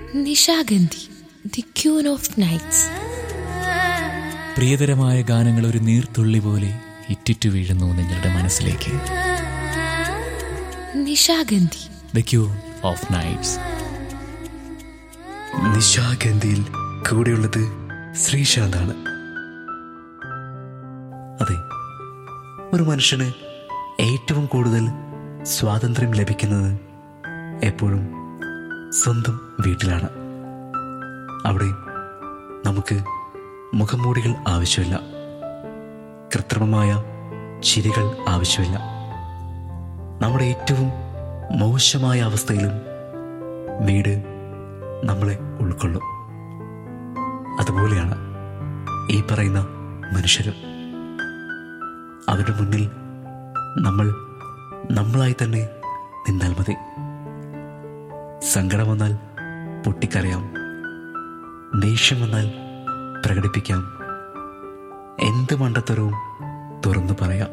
Nishagandhi the queen of nights പ്രിയതരമായ ഗാനങ്ങൾ ഒരു നീർത്തുള്ളി പോലെ ഇറ്റിറ്റു വീഴുന്നു നിങ്ങളുടെ മനസ്സിലേക്ക് Nishagandhi the queen of nights നിശാഗന്ധിയിൽ കൂടെയുള്ളത് ശ്രീശാന്താണ് അതെ ഒരു മനുഷ്യന് ഏറ്റവും കൂടുതൽ സ്വാതന്ത്ര്യം ലഭിക്കുന്നത് എപ്പോഴും സ്വന്തം വീട്ടിലാണ് അവിടെ നമുക്ക് മുഖംമൂടികൾ ആവശ്യമില്ല കൃത്രിമമായ ചിരികൾ ആവശ്യമില്ല നമ്മുടെ ഏറ്റവും മോശമായ അവസ്ഥയിലും വീട് നമ്മളെ ഉൾക്കൊള്ളും അതുപോലെയാണ് ഈ പറയുന്ന മനുഷ്യരും അവരുടെ മുന്നിൽ നമ്മൾ നമ്മളായി തന്നെ നിന്നാൽ മതി സങ്കടം വന്നാൽ പൊട്ടിക്കരയാം ദേഷ്യം വന്നാൽ പ്രകടിപ്പിക്കാം എന്ത് മണ്ടത്തരവും തുറന്നു പറയാം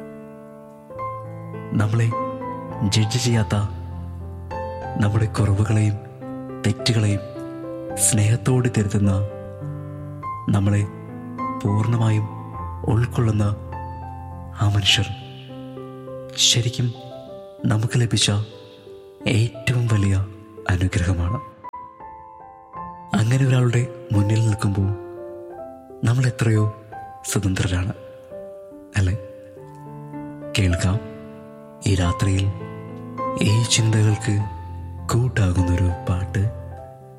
നമ്മളെ ജഡ്ജ് ചെയ്യാത്ത നമ്മുടെ കുറവുകളെയും തെറ്റുകളെയും സ്നേഹത്തോടെ തിരുത്തുന്ന നമ്മളെ പൂർണ്ണമായും ഉൾക്കൊള്ളുന്ന ആ മനുഷ്യർ ശരിക്കും നമുക്ക് ലഭിച്ച ഏറ്റവും വലിയ അനുഗ്രഹമാണ് അങ്ങനെ ഒരാളുടെ മുന്നിൽ നിൽക്കുമ്പോൾ നമ്മൾ എത്രയോ സ്വതന്ത്രരാണ് അല്ലേ കേൾക്കാം ഈ രാത്രിയിൽ ഈ ചിന്തകൾക്ക് കൂട്ടാകുന്നൊരു പാട്ട്